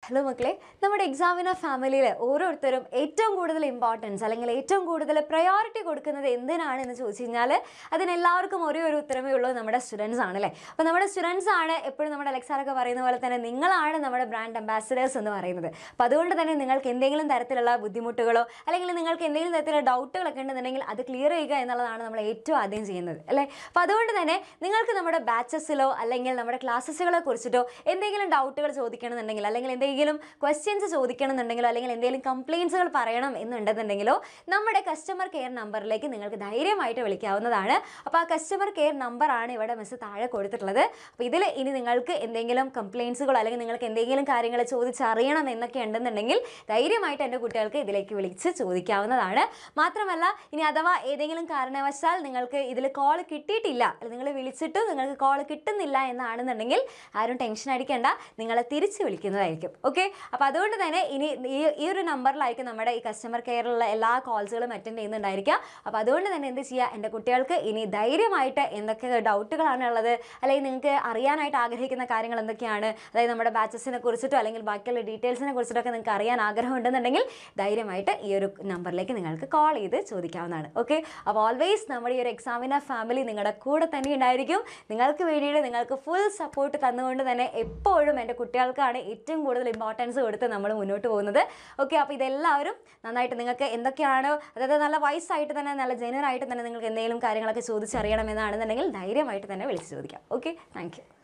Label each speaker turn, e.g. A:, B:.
A: hello മക്കളെ നമ്മുടെ examiner ഫാമിലിയിൽ ഓരോരുത്തരും ഏറ്റവും കൂടുതൽ ഇമ്പോർട്ടൻസ് അല്ലെങ്കിൽ ഏറ്റവും കൂടുതൽ പ്രയോറിറ്റി കൊടുക്കുന്നത് എന്തിനാണ് എന്ന് ചോദിച്ചു കഴിഞ്ഞാൽ അതിന് എല്ലാവർക്കും ഒരേ ഒരു ഉത്തരമേ ഉള്ളൂ നമ്മുടെ സ്റ്റുഡൻസ് ആണല്ലേ അപ്പോൾ നമ്മുടെ സ്റ്റുഡൻസ് ആണ് എപ്പോഴും നമ്മുടെ അലക്സാറൊക്കെ പറയുന്ന പോലെ തന്നെ നിങ്ങളാണ് നമ്മുടെ ബ്രാൻഡ് അംബാസിഡേഴ്സ് എന്ന് പറയുന്നത് അപ്പോൾ അതുകൊണ്ട് തന്നെ നിങ്ങൾക്ക് എന്തെങ്കിലും തരത്തിലുള്ള ബുദ്ധിമുട്ടുകളോ അല്ലെങ്കിൽ നിങ്ങൾക്ക് എന്തെങ്കിലും തരത്തിലുള്ള ഡൗട്ടുകളൊക്കെ ഉണ്ടെന്നുണ്ടെങ്കിൽ അത് ക്ലിയർ ചെയ്യുക എന്നുള്ളതാണ് നമ്മൾ ഏറ്റവും ആദ്യം ചെയ്യുന്നത് അല്ലേ അപ്പോൾ അതുകൊണ്ട് തന്നെ നിങ്ങൾക്ക് നമ്മുടെ ബാച്ചസിലോ അല്ലെങ്കിൽ നമ്മുടെ ക്ലാസ്സസുകളെ കുറിച്ചിട്ടോ എന്തെങ്കിലും ഡൗട്ടുകൾ ചോദിക്കണമെന്നുണ്ടെങ്കിൽ അല്ലെങ്കിൽ എന്തെങ്കിലും ക്വസ്റ്റ്യൻസ് ചോദിക്കണമെന്നുണ്ടെങ്കിലോ അല്ലെങ്കിൽ എന്തെങ്കിലും കംപ്ലയിൻസുകൾ പറയണം എന്നുണ്ടെന്നുണ്ടെങ്കിലോ നമ്മുടെ കസ്റ്റമർ കെയർ നമ്പറിലേക്ക് നിങ്ങൾക്ക് ധൈര്യമായിട്ട് വിളിക്കാവുന്നതാണ് അപ്പോൾ ആ കസ്റ്റമർ കെയർ നമ്പറാണ് ഇവിടെ മിസ് താഴെ കൊടുത്തിട്ടുള്ളത് അപ്പോൾ ഇതിൽ ഇനി നിങ്ങൾക്ക് എന്തെങ്കിലും കംപ്ലയിൻസുകളോ അല്ലെങ്കിൽ നിങ്ങൾക്ക് എന്തെങ്കിലും കാര്യങ്ങൾ ചോദിച്ചറിയണം എന്നൊക്കെ ഉണ്ടെന്നുണ്ടെങ്കിൽ ധൈര്യമായിട്ട് എൻ്റെ കുട്ടികൾക്ക് ഇതിലേക്ക് വിളിച്ച് ചോദിക്കാവുന്നതാണ് മാത്രമല്ല ഇനി അഥവാ ഏതെങ്കിലും കാരണവശാൽ നിങ്ങൾക്ക് ഇതിൽ കോൾ കിട്ടിയിട്ടില്ല അല്ലെങ്കിൽ നിങ്ങൾ വിളിച്ചിട്ട് നിങ്ങൾക്ക് കോൾ കിട്ടുന്നില്ല എന്നാണെന്നുണ്ടെങ്കിൽ ആരും ടെൻഷൻ അടിക്കേണ്ട നിങ്ങളെ തിരിച്ച് വിളിക്കുന്നതായിരിക്കും ഓക്കെ അപ്പോൾ അതുകൊണ്ട് തന്നെ ഇനി ഈ ഈ ഒരു നമ്പറിലായിരിക്കും നമ്മുടെ ഈ കസ്റ്റമർ കെയറിലുള്ള എല്ലാ കോൾസുകളും അറ്റൻഡ് ചെയ്യുന്നുണ്ടായിരിക്കുക അപ്പോൾ അതുകൊണ്ട് തന്നെ എന്ത് ചെയ്യുക എൻ്റെ കുട്ടികൾക്ക് ഇനി ധൈര്യമായിട്ട് എന്തൊക്കെ ഡൗട്ടുകളാണ് ഉള്ളത് അല്ലെങ്കിൽ നിങ്ങൾക്ക് അറിയാനായിട്ട് ആഗ്രഹിക്കുന്ന കാര്യങ്ങൾ എന്തൊക്കെയാണ് അതായത് നമ്മുടെ ബാച്ചസിനെ കുറിച്ചിട്ടോ അല്ലെങ്കിൽ ബാക്കിയുള്ള ഡീറ്റെയിൽസിനെ കുറിച്ചിട്ടോ ഒക്കെ നിങ്ങൾക്ക് അറിയാൻ ആഗ്രഹം ഉണ്ടെന്നുണ്ടെങ്കിൽ ധൈര്യമായിട്ട് ഈ ഒരു നമ്പറിലേക്ക് നിങ്ങൾക്ക് കോൾ ചെയ്ത് ചോദിക്കാവുന്നതാണ് ഓക്കെ അപ്പോൾ ഓൾവേസ് നമ്മുടെ ഈ ഒരു എക്സാമിനർ ഫാമിലി നിങ്ങളുടെ കൂടെ തന്നെ ഉണ്ടായിരിക്കും നിങ്ങൾക്ക് വേണ്ടിയിട്ട് നിങ്ങൾക്ക് ഫുൾ സപ്പോർട്ട് തന്നുകൊണ്ട് തന്നെ എപ്പോഴും എൻ്റെ കുട്ടികൾക്കാണ് ഏറ്റവും കൂടുതൽ ഇമ്പോർട്ടൻസ് കൊടുത്ത് നമ്മൾ മുന്നോട്ട് പോകുന്നത് ഓക്കെ അപ്പോൾ ഇതെല്ലാവരും നന്നായിട്ട് നിങ്ങൾക്ക് എന്തൊക്കെയാണോ അതായത് നല്ല വയസ്സായിട്ട് തന്നെ നല്ല ജെനുവൻ ആയിട്ട് തന്നെ നിങ്ങൾക്ക് എന്തെങ്കിലും കാര്യങ്ങളൊക്കെ ചോദിച്ചറിയണമെന്നാണെന്നുണ്ടെങ്കിൽ ധൈര്യമായിട്ട് തന്നെ വിളിച്ച് ചോദിക്കാം ഓക്കെ താങ്ക് യു